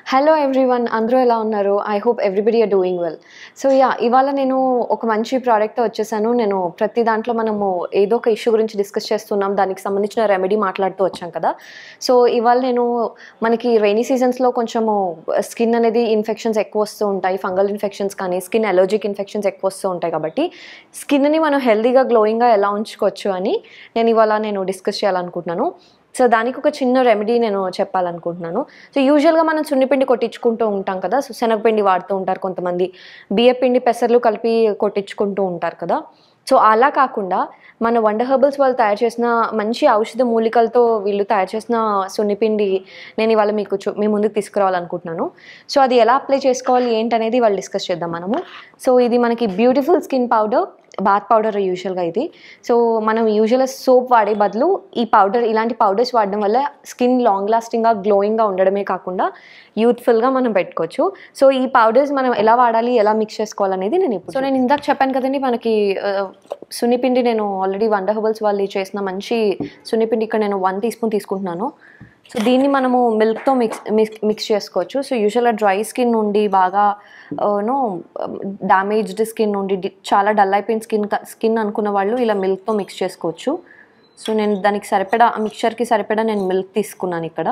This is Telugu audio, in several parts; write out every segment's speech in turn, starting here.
హలో ఎవ్రీవన్ అందరూ ఎలా ఉన్నారు I hope everybody are doing well so yeah ఇవాళ నేను ఒక మంచి ప్రోడక్ట్తో వచ్చేసాను నేను ప్రతి దాంట్లో మనము ఏదో ఒక ఇష్యూ గురించి డిస్కస్ చేస్తున్నాం దానికి సంబంధించిన రెమెడీ మాట్లాడుతూ వచ్చాం కదా సో ఇవాళ నేను మనకి రైనీ సీజన్స్లో కొంచెము స్కిన్ అనేది ఇన్ఫెక్షన్స్ ఎక్కువ వస్తూ ఉంటాయి ఫంగల్ ఇన్ఫెక్షన్స్ కానీ స్కిన్ అలర్జిక్ ఇన్ఫెక్షన్స్ ఎక్కువ వస్తూ ఉంటాయి కాబట్టి స్కిన్ని మనం హెల్దీగా గ్లోయింగ్గా ఎలా ఉంచుకోవచ్చు అని నేను ఇవాళ నేను డిస్కస్ చేయాలనుకుంటున్నాను సో దానికి ఒక చిన్న రెమెడీ నేను చెప్పాలనుకుంటున్నాను సో యూజువల్గా మనం సున్నిపిండి కొట్టించుకుంటూ ఉంటాం కదా సో శనగపిండి వాడుతూ ఉంటారు కొంతమంది బియ్యపిండి పెసర్లు కలిపి కొట్టించుకుంటూ ఉంటారు కదా సో అలా కాకుండా మన వండర్ హెర్బల్స్ వాళ్ళు తయారు చేసిన మంచి ఔషధ మూలికలతో వీళ్ళు తయారు చేసిన సున్నిపిండి నేను ఇవాళ మీకు చూ మీ ముందుకు తీసుకురావాలనుకుంటున్నాను సో అది ఎలా అప్లై చేసుకోవాలి ఏంటనేది వాళ్ళు డిస్కస్ చేద్దాం మనము సో ఇది మనకి beautiful skin powder bath powder యూజువల్గా ఇది సో మనం యూజువల్గా సోప్ వాడే బదులు ఈ పౌడర్ ఇలాంటి పౌడర్స్ వాడడం వల్ల స్కిన్ లాంగ్ లాస్టింగ్గా గ్లోయింగ్గా ఉండడమే కాకుండా యూత్ఫుల్గా మనం పెట్టుకోవచ్చు సో ఈ పౌడర్స్ మనం ఎలా వాడాలి ఎలా మిక్స్ చేసుకోవాలనేది నేను ఇప్పుడు సో నేను ఇందాక చెప్పాను కదండి మనకి ఆ, సున్నిపిండి నేను ఆల్రెడీ వండర్ హబల్స్ వాళ్ళు చేసిన మంచి సున్నిపిండి ఇక్కడ నేను వన్ టీ స్పూన్ తీసుకుంటున్నాను సో దీన్ని మనము మిల్క్తో మిక్స్ మిక్స్ మిక్స్ చేసుకోవచ్చు సో యూజువల్గా డ్రై స్కిన్ నుండి బాగా నో డ్యామేజ్డ్ స్కిన్ నుండి డి- చాలా డల్ అయిపోయిన స్కిన్ స్కిన్ అనుకున్న వాళ్ళు ఇలా మిల్క్తో మిక్స్ చేసుకోవచ్చు సో నేను దానికి సరిపడా ఆ మిక్చర్కి సరిపడా నేను మిల్క్ తీసుకున్నాను ఇక్కడ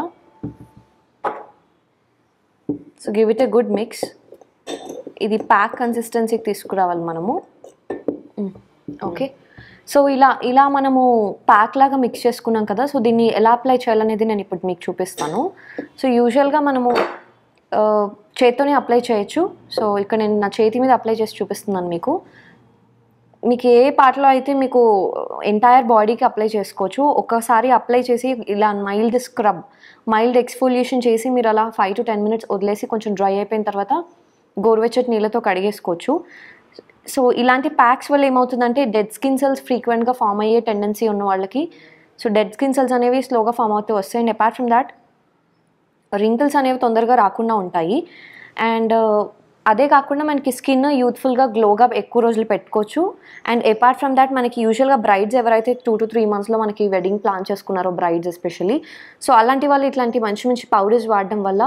so give it a good mix ఇది ప్యాక్ కన్సిస్టెన్సీకి తీసుకురావాలి మనము ఓకే సో ఇలా ఇలా మనము ప్యాక్ లాగా మిక్స్ చేసుకున్నాం కదా సో దీన్ని ఎలా అప్లై చేయాలనేది నేను ఇప్పుడు మీకు చూపిస్తాను సో యూజువల్గా మనము ఆ, చేత్తోనే అప్లై చేయొచ్చు సో ఇక్కడ నేను నా చేతి మీద అప్లై చేసి చూపిస్తున్నాను మీకు మీకు ఏ పార్ట్లో అయితే మీకు ఎంటైర్ బాడీకి అప్లై చేసుకోవచ్చు ఒక్కసారి అప్లై చేసి ఇలా మైల్డ్ స్క్రబ్ మైల్డ్ ఎక్స్ఫోలియేషన్ చేసి మీరు అలా ఫైవ్ టు టెన్ మినిట్స్ వదిలేసి కొంచెం డ్రై అయిపోయిన తర్వాత గోరువెచ్చటి నీళ్ళతో కడిగేసుకోవచ్చు సో ఇలాంటి ప్యాక్స్ వల్ల ఏమవుతుందంటే డెడ్ స్కిన్ సెల్స్ ఫ్రీక్వెంట్గా ఫామ్ అయ్యే టెండెన్సీ ఉన్న వాళ్ళకి సో డెడ్ స్కిన్ సెల్స్ అనేవి స్లోగా ఫామ్ అవుతూ వస్తాయి and apart from that wrinkles అనేవి తొందరగా రాకుండా ఉంటాయి అండ్ అదే కాకుండా మనకి స్కిన్ యూత్ఫుల్గా గ్లోగా ఎక్కువ రోజులు పెట్టుకోవచ్చు అండ్ అపార్ట్ ఫ్రమ్ దాట్ మనకి యూజువల్గా బ్రైడ్స్ ఎవరైతే టూ టు త్రీ మంత్స్లో మనకి వెడ్డింగ్ ప్లాన్ చేసుకున్నారో బ్రైడ్స్ ఎస్పెషల్లీ సో అలాంటి వాళ్ళు ఇట్లాంటి మంచి మంచి పౌడర్స్ వాడడం వల్ల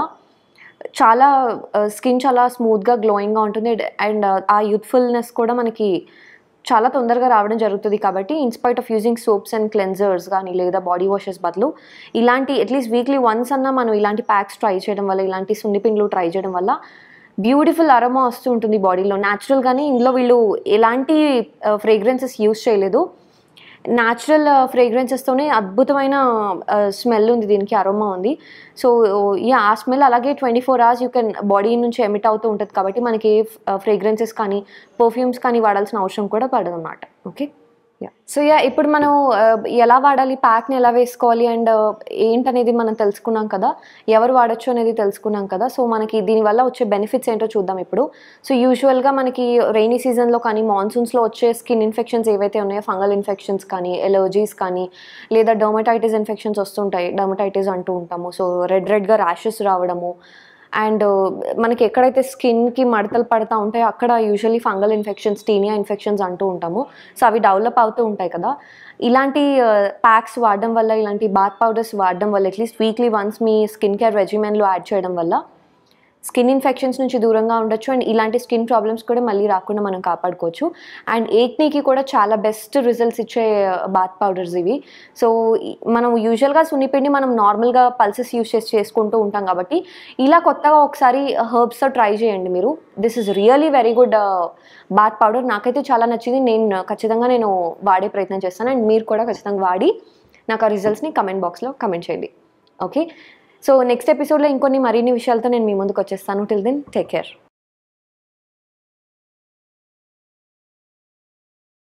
చాలా స్కిన్ చాలా స్మూత్గా గ్లోయింగ్గా ఉంటుంది అండ్ ఆ యూత్ఫుల్నెస్ కూడా మనకి చాలా తొందరగా రావడం జరుగుతుంది కాబట్టి in spite of using soaps and cleansers కానీ లేదా బాడీ వాషెస్ బదులు ఇలాంటి అట్లీస్ట్ వీక్లీ వన్స్ అన్నా మనం ఇలాంటి ప్యాక్స్ ట్రై చేయడం వల్ల ఇలాంటి సున్నిపిండ్లు ట్రై చేయడం వల్ల బ్యూటిఫుల్ అరోమా వస్తూ ఉంటుంది బాడీలో న్యాచురల్గానే ఇందులో వీళ్ళు ఎలాంటి ఫ్రేగ్రెన్సెస్ యూస్ చేయలేదు న్యాచురల్ ఫ్రేగ్రెన్సెస్తోనే అద్భుతమైన స్మెల్ ఉంది దీనికి అరోమా ఉంది సో యా ఆ స్మెల్ అలాగే twenty four hours you can body నుంచి ఎమిట్ అవుతూ ఉంటుంది కాబట్టి మనకి ఏ ఫ్రేగ్రెన్సెస్ కానీ పర్ఫ్యూమ్స్ కానీ వాడాల్సిన అవసరం కూడా పడదు అనమాట ఓకే యా సో యా ఇప్పుడు మనం ఆ, ఎలా వాడాలి ప్యాక్ని ఎలా వేసుకోవాలి అండ్ ఏంటనేది మనం తెలుసుకున్నాం కదా ఎవరు వాడచ్చు అనేది తెలుసుకున్నాం కదా సో మనకి దీనివల్ల వచ్చే బెనిఫిట్స్ ఏంటో చూద్దాం ఇప్పుడు సో యూజువల్గా మనకి రైనీ సీజన్లో కానీ మాన్సూన్స్లో వచ్చే స్కిన్ ఇన్ఫెక్షన్స్ ఏవైతే ఉన్నాయో ఫంగల్ ఇన్ఫెక్షన్స్ కానీ ఎలర్జీస్ కానీ లేదా డర్మటైటిస్ ఇన్ఫెక్షన్స్ వస్తుంటాయి డర్మటైటిస్ అంటూ ఉంటాము సో రెడ్ రెడ్గా ర్యాషెస్ రావడము అండ్ మనకి ఎక్కడైతే స్కిన్కి మడతలు పడతా ఉంటాయో అక్కడ usually fungal infections tinea infections అంటూ ఉంటాము సో అవి డెవలప్ అవుతూ ఉంటాయి కదా ఇలాంటి ప్యాక్స్ వాడడం వల్ల ఇలాంటి బాత్ పౌడర్స్ వాడడం వల్ల అట్లీస్ట్ వీక్లీ వన్స్ మీ స్కిన్ కేర్ రెజిమెన్లో యాడ్ చేయడం వల్ల స్కిన్ ఇన్ఫెక్షన్స్ నుంచి దూరంగా ఉండొచ్చు అండ్ ఇలాంటి స్కిన్ ప్రాబ్లమ్స్ కూడా మళ్ళీ రాకుండా మనం కాపాడుకోవచ్చు అండ్ ఏక్నీకి కూడా చాలా బెస్ట్ రిజల్ట్స్ ఇచ్చే బాత్ పౌడర్స్ ఇవి సో ఈ- మనం యూజువల్గా సున్నిపిండి మనం నార్మల్గా పల్సెస్ యూస్ చేసి చేసుకుంటూ ఉంటాం కాబట్టి ఇలా కొత్తగా ఒకసారి హర్బ్స్తో ట్రై చేయండి మీరు this is really very good bath powder నాకైతే చాలా నచ్చింది నేను ఖచ్చితంగా నేను వాడే ప్రయత్నం చేస్తాను అండ్ మీరు కూడా ఖచ్చితంగా వాడి నాకు ఆ రిజల్ట్స్ని కమెంట్ బాక్స్లో కమెంట్ చేయండి ఓకే సో నెక్స్ట్ ఎపిసోడ్లో ఇంకొన్ని మరిన్ని విషయాలతో నేను మీ ముందుకు వచ్చేస్తాను టిల్ దెన్ టేక్ కేర్